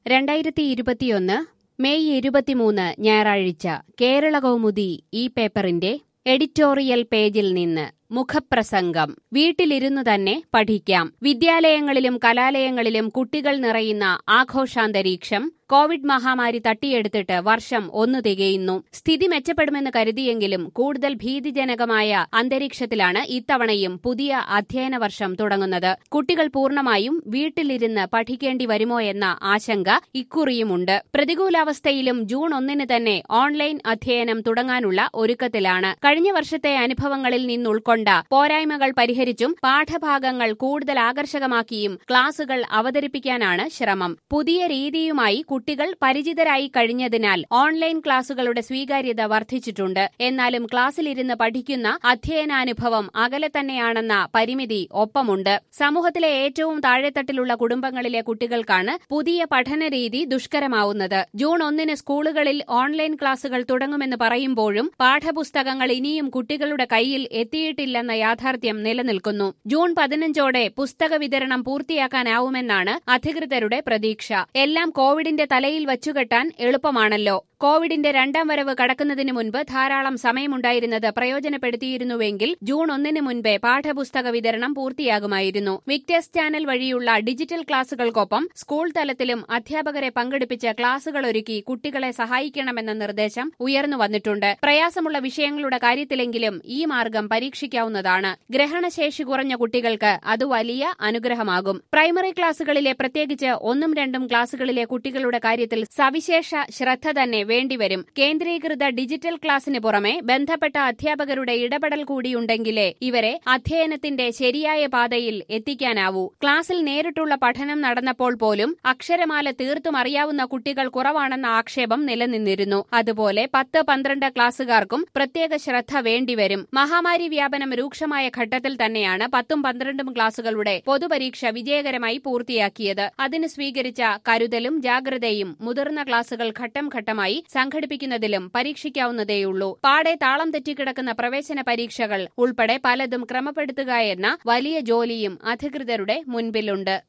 രണ്ടായിരത്തി ഇരുപത്തിയൊന്ന് മെയ് ഇരുപത്തിമൂന്ന് ഞായറാഴ്ച കേരള കൗമുദി ഈ പേപ്പറിന്റെ എഡിറ്റോറിയൽ പേജിൽ നിന്ന് മുഖപ്രസംഗം വീട്ടിലിരുന്നു തന്നെ പഠിക്കാം വിദ്യാലയങ്ങളിലും കലാലയങ്ങളിലും കുട്ടികൾ നിറയുന്ന ആഘോഷാന്തരീക്ഷം കോവിഡ് മഹാമാരി തട്ടിയെടുത്തിട്ട് വർഷം ഒന്നു തികയുന്നു സ്ഥിതി മെച്ചപ്പെടുമെന്ന് കരുതിയെങ്കിലും കൂടുതൽ ഭീതിജനകമായ അന്തരീക്ഷത്തിലാണ് ഇത്തവണയും പുതിയ അധ്യയന വർഷം തുടങ്ങുന്നത് കുട്ടികൾ പൂർണ്ണമായും വീട്ടിലിരുന്ന് പഠിക്കേണ്ടി വരുമോ എന്ന ആശങ്ക ഇക്കുറിയുമുണ്ട് പ്രതികൂലാവസ്ഥയിലും ജൂൺ ഒന്നിന് തന്നെ ഓൺലൈൻ അധ്യയനം തുടങ്ങാനുള്ള ഒരുക്കത്തിലാണ് കഴിഞ്ഞ വർഷത്തെ അനുഭവങ്ങളിൽ നിന്നുൾക്കൊണ്ട പോരായ്മകൾ പരിഹരിച്ചും പാഠഭാഗങ്ങൾ കൂടുതൽ ആകർഷകമാക്കിയും ക്ലാസുകൾ അവതരിപ്പിക്കാനാണ് ശ്രമം പുതിയ രീതിയുമായി കുട്ടികൾ പരിചിതരായി കഴിഞ്ഞതിനാൽ ഓൺലൈൻ ക്ലാസുകളുടെ സ്വീകാര്യത വർദ്ധിച്ചിട്ടുണ്ട് എന്നാലും ക്ലാസ്സിലിരുന്ന് പഠിക്കുന്ന അധ്യയനാനുഭവം അകലെ തന്നെയാണെന്ന പരിമിതി ഒപ്പമുണ്ട് സമൂഹത്തിലെ ഏറ്റവും താഴെത്തട്ടിലുള്ള കുടുംബങ്ങളിലെ കുട്ടികൾക്കാണ് പുതിയ പഠനരീതി ദുഷ്കരമാവുന്നത് ജൂൺ ഒന്നിന് സ്കൂളുകളിൽ ഓൺലൈൻ ക്ലാസുകൾ തുടങ്ങുമെന്ന് പറയുമ്പോഴും പാഠപുസ്തകങ്ങൾ ഇനിയും കുട്ടികളുടെ കയ്യിൽ എത്തിയിട്ടില്ലെന്ന യാഥാർത്ഥ്യം നിലനിൽക്കുന്നു ജൂൺ പതിനഞ്ചോടെ പുസ്തക വിതരണം പൂർത്തിയാക്കാനാവുമെന്നാണ് അധികൃതരുടെ പ്രതീക്ഷ എല്ലാം കോവിഡിന്റെ തലയിൽ വച്ചുകെട്ടാൻ എളുപ്പമാണല്ലോ കോവിഡിന്റെ രണ്ടാം വരവ് കടക്കുന്നതിന് മുൻപ് ധാരാളം സമയമുണ്ടായിരുന്നത് പ്രയോജനപ്പെടുത്തിയിരുന്നുവെങ്കിൽ ജൂൺ ഒന്നിന് മുൻപേ പാഠപുസ്തക വിതരണം പൂർത്തിയാകുമായിരുന്നു വിക്ടേഴ്സ് ചാനൽ വഴിയുള്ള ഡിജിറ്റൽ ക്ലാസുകൾക്കൊപ്പം സ്കൂൾ തലത്തിലും അധ്യാപകരെ പങ്കെടുപ്പിച്ച് ക്ലാസുകൾ ഒരുക്കി കുട്ടികളെ സഹായിക്കണമെന്ന നിർദ്ദേശം ഉയർന്നു വന്നിട്ടുണ്ട് പ്രയാസമുള്ള വിഷയങ്ങളുടെ കാര്യത്തിലെങ്കിലും ഈ മാർഗം പരീക്ഷിക്കാവുന്നതാണ് ഗ്രഹണശേഷി കുറഞ്ഞ കുട്ടികൾക്ക് അത് വലിയ അനുഗ്രഹമാകും പ്രൈമറി ക്ലാസുകളിലെ പ്രത്യേകിച്ച് ഒന്നും രണ്ടും ക്ലാസുകളിലെ കുട്ടികളുടെ കാര്യത്തിൽ സവിശേഷ ശ്രദ്ധ തന്നെ വേണ്ടിവരും കേന്ദ്രീകൃത ഡിജിറ്റൽ ക്ലാസിന് പുറമെ ബന്ധപ്പെട്ട അധ്യാപകരുടെ ഇടപെടൽ കൂടിയുണ്ടെങ്കിലേ ഇവരെ അധ്യയനത്തിന്റെ ശരിയായ പാതയിൽ എത്തിക്കാനാവൂ ക്ലാസ്സിൽ നേരിട്ടുള്ള പഠനം നടന്നപ്പോൾ പോലും അക്ഷരമാല തീർത്തും അറിയാവുന്ന കുട്ടികൾ കുറവാണെന്ന ആക്ഷേപം നിലനിന്നിരുന്നു അതുപോലെ പത്ത് പന്ത്രണ്ട് ക്ലാസ്സുകാർക്കും പ്രത്യേക ശ്രദ്ധ വേണ്ടിവരും മഹാമാരി വ്യാപനം രൂക്ഷമായ ഘട്ടത്തിൽ തന്നെയാണ് പത്തും പന്ത്രണ്ടും ക്ലാസുകളുടെ പൊതുപരീക്ഷ വിജയകരമായി പൂർത്തിയാക്കിയത് അതിന് സ്വീകരിച്ച കരുതലും ജാഗ്രതയും മുതിർന്ന ക്ലാസുകൾ ഘട്ടം ഘട്ടമായി സംഘടിപ്പിക്കുന്നതിലും പരീക്ഷിക്കാവുന്നതേയുള്ളൂ പാടെ താളം തെറ്റിക്കിടക്കുന്ന പ്രവേശന പരീക്ഷകൾ ഉൾപ്പെടെ പലതും ക്രമപ്പെടുത്തുക എന്ന വലിയ ജോലിയും അധികൃതരുടെ മുൻപിലുണ്ട്